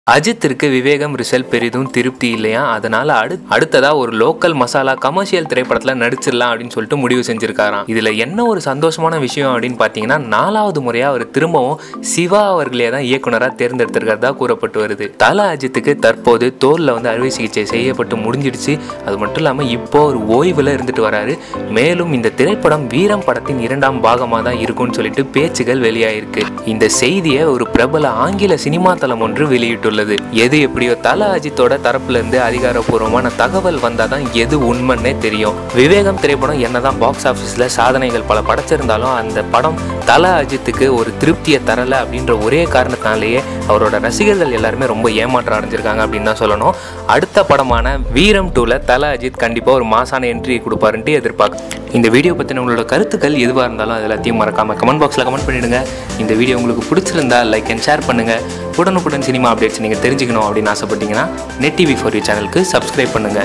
அஜித்திற்கு விவேகம் result பெரிதும் திருப்தி இல்லையா அதனால அடு அடுத்ததா ஒரு லோக்கல் மசாலா கமர்ஷியல் திரைப்படத்துல நடிச்சிடலாம் அப்படின்னு சொல்லிட்டு முடிவு செஞ்சிருக்காராம் இதுல என்ன ஒரு சந்தோஷமான விஷயம் அப்படின்னு பாத்தீங்கன்னா நாலாவது முறையா அவர் திரும்பவும் சிவா அவர்களே தான் இயக்குனரா தேர்ந்தெடுத்திருக்கிறதா கூறப்பட்டு வருது தல அஜித்துக்கு தற்போது தோல்ல வந்து அறுவை சிகிச்சை செய்யப்பட்டு முடிஞ்சிடுச்சு அது மட்டும் இல்லாம இப்போ ஒரு ஓய்வுல இருந்துட்டு வராரு மேலும் இந்த திரைப்படம் வீரம் படத்தின் இரண்டாம் பாகமா தான் இருக்கும்னு சொல்லிட்டு பேச்சுகள் வெளியாயிருக்கு இந்த செய்தியை ஒரு பிரபல ஆங்கில சினிமா தளம் ஒன்று வெளியிட்டுள்ளது எது எப்படியோ தல அஜித்தோட தரப்புல இருந்து அதிகாரப்பூர்வமான தகவல் வந்தாதான் எது உண்மைன்னே தெரியும் விவேகம் திரைப்படம் என்னதான் பாக்ஸ் ஆஃபீஸ்ல சாதனைகள் பல படைச்சிருந்தாலும் அந்த படம் தல அஜித்துக்கு ஒரு திருப்தியை தரல அப்படின்ற ஒரே காரணத்தினாலேயே அவரோட ரசிகர்கள் எல்லாருமே ரொம்ப ஏமாற்றம் அடைஞ்சிருக்காங்க அப்படின்னு தான் சொல்லணும் அடுத்த படமான வீரம் டூல தல அஜித் கண்டிப்பா ஒரு மாசான என்ட்ரி கொடுப்பாருன்ட்டு எதிர்பார்க்க இந்த வீடியோ பற்றின உங்களோட கருத்துக்கள் எதுவாக இருந்தாலும் அது எல்லாத்தையும் மறக்காம கமெண்ட் பாக்ஸில் கமெண்ட் பண்ணிடுங்க இந்த வீடியோ உங்களுக்கு பிடிச்சிருந்தா லைக் அண்ட் ஷேர் பண்ணுங்க உடனுக்குடன் சினிமா அப்டேட்ஸ் நீங்கள் தெரிஞ்சுக்கணும் அப்படின்னு ஆசைப்பட்டீங்கன்னா நெட் டிவி ஃபார் யூ சேனலுக்கு சப்ஸ்கிரைப் பண்ணுங்க